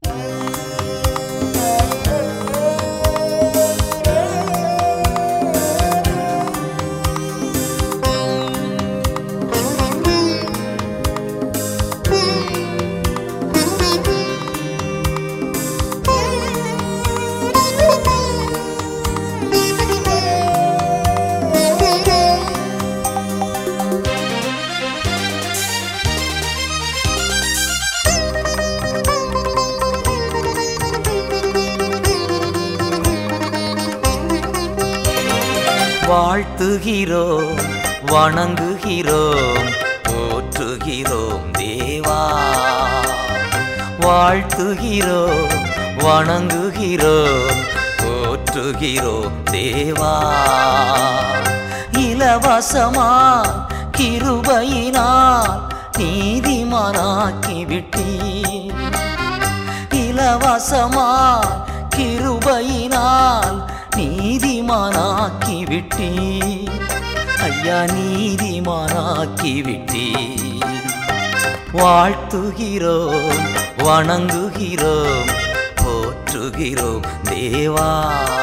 வாழ்த்துகிறோம் வணங்குகிறோம் போற்றுகிறோம் தேவா வாழ்த்துகிறோம் வணங்குகிறோம் போற்றுகிறோம் தேவா இலவசமா கிருபையினால் நீதிமானாக்கி விட்டீர் இலவசமா கிருபையினால் நீதிமானாக்கி விட்டீ ஐயா நீதிமானாக்கி விட்டீ வாழ்த்துகிறோம் வணங்குகிறோம் போற்றுகிறோம் தேவா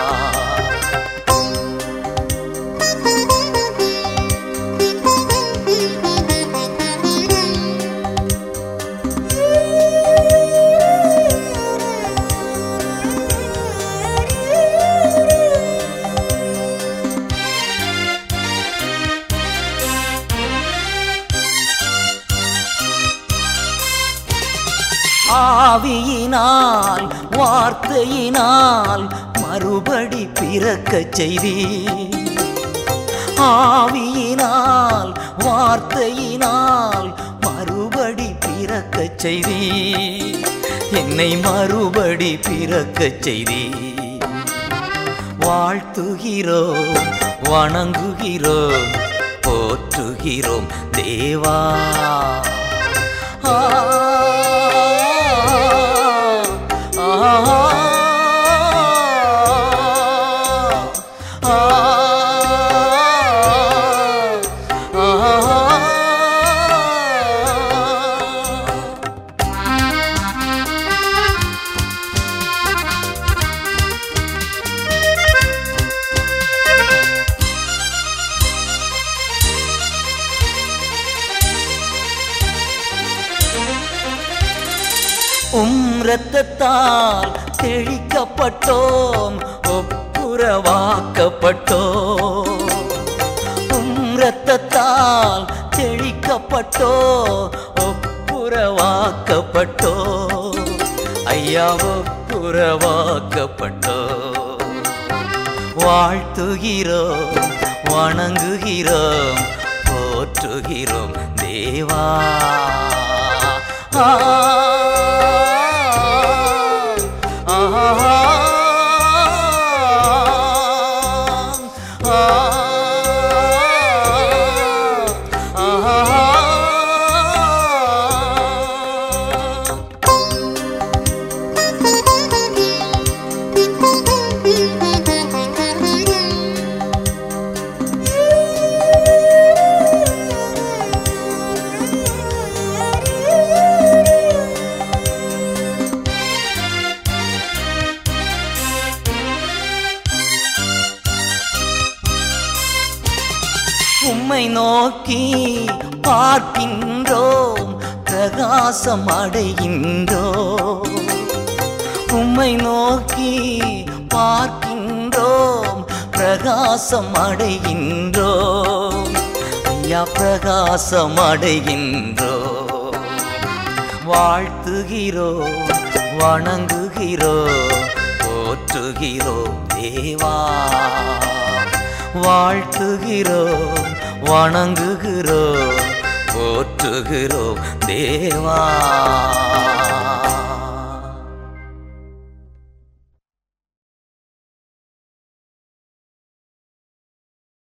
ஆவியினால் வார்த்தையினால் மறுபடி பிறக்கச் செய்தி ஆவியினால் வார்த்தையினால் மறுபடி பிறக்கச் செய்தி என்னை மறுபடி பிறக்கச் செய்தி வாழ்த்துகிறோம் வணங்குகிறோம் போற்றுகிறோம் தேவா ஆ, ஆ, ஆ, ஆ. உம் இரத்தத்தால் தெளிக்கப்பட்டோம் ஒப்புரவாக்கப்பட்டோம் உம் இரத்தத்தால் தெளிக்கப்பட்டோ ஒப்புரவாக்கப்பட்டோ ஐயா ஒப்புரவாக்கப்பட்டோ வாழ்த்துகிறோம் வணங்குகிறோம் போற்றுகிறோம் தேவா ஆ, ஆ, ஆ, ஆ. உம்மை நோக்கி பார்க்கின்றோம் பிரகாசம் அடைகின்றோம் உம்மை நோக்கி பார்க்கின்றோம் பிரகாசம் அடைகின்றோம் ஐயா பிரகாசம் அடைகின்றோம் வாழ்த்துகிறோம் வணங்குகிறோம் போற்றுகிறோம் தேவா வாழ்த்துகிறோம் வணங்குகிறோம் போற்றுகிறோம் தேவா